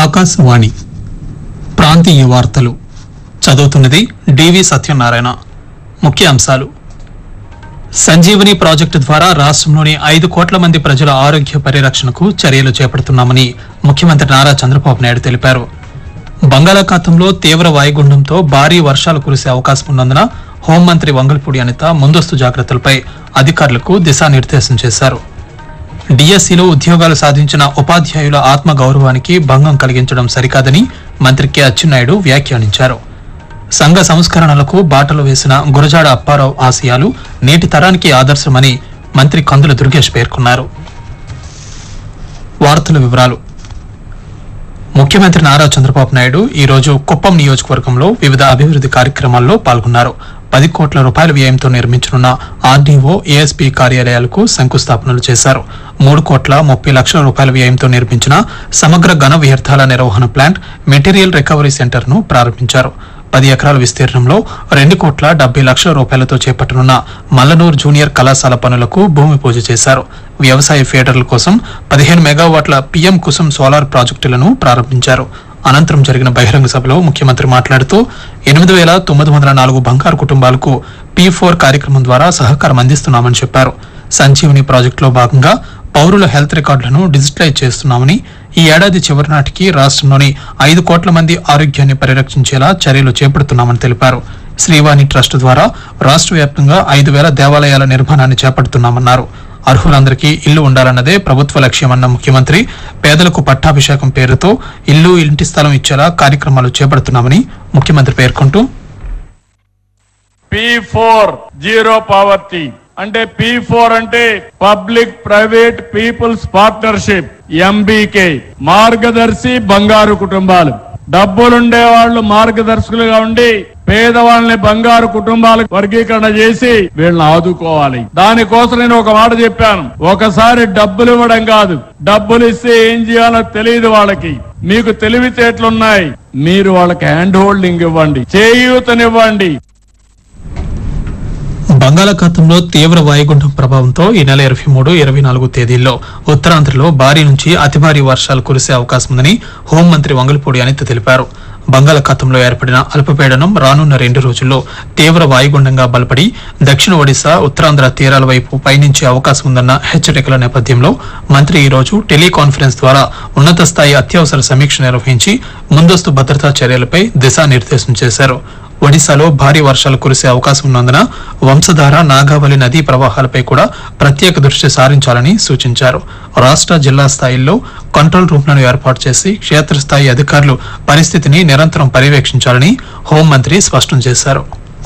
ఆకాశవాణి ప్రాంతీయ వార్తలు చదువుతున్నది డివి సత్యనారాయణ ముఖ్య అంశాలు సంజీవని ప్రాజెక్టు ద్వారా రాష్ట్రంలోని ఐదు కోట్ల మంది ప్రజల ఆరోగ్య పరిరక్షణకు చర్యలు చేపడుతున్నామని ముఖ్యమంత్రి నారా చంద్రబాబు నాయుడు తెలిపారు బంగాళాఖాతంలో తీవ్ర వాయుగుండంతో భారీ వర్షాలు కురిసే అవకాశం ఉన్నందున హోంమంత్రి వంగల్పూడి అనిత ముందస్తు జాగ్రత్తలపై అధికారులకు దిశానిర్దేశం చేశారు డిఎస్సిలో ఉద్యోగాలు సాధించిన ఉపాధ్యాయుల ఆత్మ గౌరవానికి భంగం కలిగించడం సరికాదని మంత్రి కె అచ్చెన్నాయుడు వ్యాఖ్యానించారు సంఘ సంస్కరణలకు బాటలు వేసిన గురజాడ అప్పారావు ఆశయాలు నేటి తరానికి ఆదర్శమని మంత్రి కందుల దుర్గేష్ పేర్కొన్నారు వార్తల వివరాలు ముఖ్యమంత్రి నారా చంద్రబాబు నాయుడు ఈ రోజు కుప్పం నియోజకవర్గంలో వివిధ అభివృద్ధి కార్యక్రమాల్లో పాల్గొన్నారు పది కోట్ల రూపాయల వ్యయంతో నిర్మించనున్న ఆర్డీఓ ఏఎస్పీ కార్యాలయాలకు శంకుస్థాపనలు చేశారు మూడు కోట్ల ముప్పై లక్షల రూపాయల వ్యయంతో నిర్మించిన సమగ్ర ఘన వ్యర్థాల నిర్వహణ ప్లాంట్ మెటీరియల్ రికవరీ సెంటర్ ను ప్రారంభించారు పది ఎకరాల విస్తీర్ణంలో రెండు కోట్ల డెబ్బై లక్షల రూపాయలతో చేపట్టనున్న మల్లనూరు జూనియర్ కళాశాల పనులకు భూమి పూజ చేశారు వ్యవసాయ ఫీడర్ల కోసం పదిహేను మెగావాట్ల పీఎం కుసుమ్ సోలార్ ప్రాజెక్టులను ప్రారంభించారు అనంతరం జరిగిన బహిరంగ సభలో ముఖ్యమంత్రి మాట్లాడుతూ ఎనిమిది వేల తొమ్మిది వందల నాలుగు బంగారు కుటుంబాలకు పీ ఫోర్ కార్యక్రమం ద్వారా సహకారం అందిస్తున్నామని చెప్పారు సంజీవని ప్రాజెక్టులో భాగంగా పౌరుల హెల్త్ రికార్డులను డిజిటలైజ్ చేస్తున్నామని ఈ ఏడాది చివరి నాటికి రాష్ట్రంలోని ఐదు కోట్ల మంది ఆరోగ్యాన్ని పరిరక్షించేలా చర్యలు చేపడుతున్నామని తెలిపారు శ్రీవాణి ట్రస్ట్ ద్వారా రాష్ట్ర వ్యాప్తంగా ఐదు వేల దేవాలయాల నిర్మాణాన్ని చేపడుతున్నామన్నారు అర్హులందరికీ ఇల్లు ఉండాలన్నదే ప్రభుత్వ లక్ష్యమన్న ముఖ్యమంత్రి పేదలకు పట్టాభిషేకం పేరుతో ఇల్లు ఇంటి స్థలం ఇచ్చేలా కార్యక్రమాలు చేపడుతున్నామని ముఖ్యమంత్రి పేర్కొంటూ పి ఫోర్ జీరో పావర్టీ అంటే పి ఫోర్ అంటే public private people's partnership MBK మార్గదర్శి బంగారు కుటుంబాలు డబ్బులుండే వాళ్ళు మార్గదర్శకులుగా ఉండి పేదవాళ్ళని బంగారు కుటుంబాలకు వర్గీకరణ చేసి వీళ్ళని ఆదుకోవాలి దానికోసం నేను ఒక మాట చెప్పాను ఒకసారి డబ్బులు ఇవ్వడం కాదు డబ్బులు ఇస్తే ఏం చేయాలో తెలియదు వాళ్ళకి మీకు తెలివితేటలున్నాయి మీరు వాళ్ళకి హ్యాండ్ హోల్డింగ్ ఇవ్వండి చేయూతనివ్వండి బంగాళాఖాతంలో తీవ్ర వాయుగుండం ప్రభావంతో ఈ నెల ఇరవై మూడు ఇరవై నాలుగు తేదీల్లో ఉత్తరాంధ్రలో భారీ నుంచి అతి భారీ వర్షాలు కురిసే అవకాశం ఉందని హోంమంత్రి వంగలపూడి అనిత తెలిపారు బంగాళాఖాతంలో ఏర్పడిన అల్పపీడనం రానున్న రెండు రోజుల్లో తీవ్ర వాయుగుండంగా బలపడి దక్షిణ ఒడిశా ఉత్తరాంధ్ర తీరాల వైపు పయనించే అవకాశం ఉందన్న హెచ్చరికల నేపథ్యంలో మంత్రి ఈ రోజు టెలికాన్ఫరెన్స్ ద్వారా ఉన్నత స్థాయి అత్యవసర సమీక్ష నిర్వహించి ముందస్తు భద్రతా చర్యలపై దిశానిర్దేశం చేశారు ఒడిశాలో భారీ వర్షాలు కురిసే అవకాశం ఉన్నందున వంశధార నాగావళి నదీ ప్రవాహాలపై కూడా ప్రత్యేక దృష్టి సారించాలని సూచించారు రాష్ట్ర జిల్లా స్థాయిల్లో కంట్రోల్ రూమ్లను ఏర్పాటు చేసి క్షేత్రస్థాయి అధికారులు పరిస్థితిని నిరంతరం పర్యవేక్షించాలని హోంమంత్రి స్పష్టం చేశారు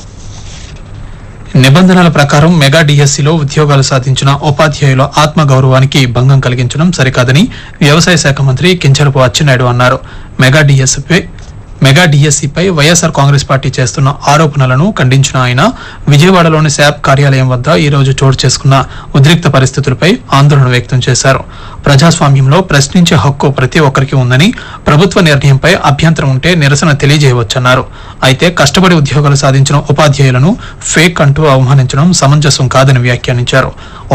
నిబంధనల ప్రకారం మెగా డిఎస్సిలో ఉద్యోగాలు సాధించిన ఉపాధ్యాయుల ఆత్మగౌరవానికి భంగం కలిగించడం సరికాదని వ్యవసాయ శాఖ మంత్రి కించరపు అచ్చెన్నాయుడు అన్నారు మెగా డిఎస్సిపై మెగా డిఎస్సిపై వైఎస్ఆర్ కాంగ్రెస్ పార్టీ చేస్తున్న ఆరోపణలను ఖండించిన ఆయన విజయవాడలోని శాప్ కార్యాలయం వద్ద ఈ రోజు చోటు చేసుకున్న ఉద్రిక్త పరిస్థితులపై ఆందోళన వ్యక్తం చేశారు ప్రజాస్వామ్యంలో ప్రశ్నించే హక్కు ప్రతి ఒక్కరికి ఉందని ప్రభుత్వ నిర్ణయంపై అభ్యంతరం ఉంటే నిరసన తెలియజేయవచ్చన్నారు అయితే కష్టపడి ఉద్యోగాలు సాధించిన ఉపాధ్యాయులను ఫేక్ అంటూ అవమానించడం సమంజసం కాదని వ్యాఖ్యానించారు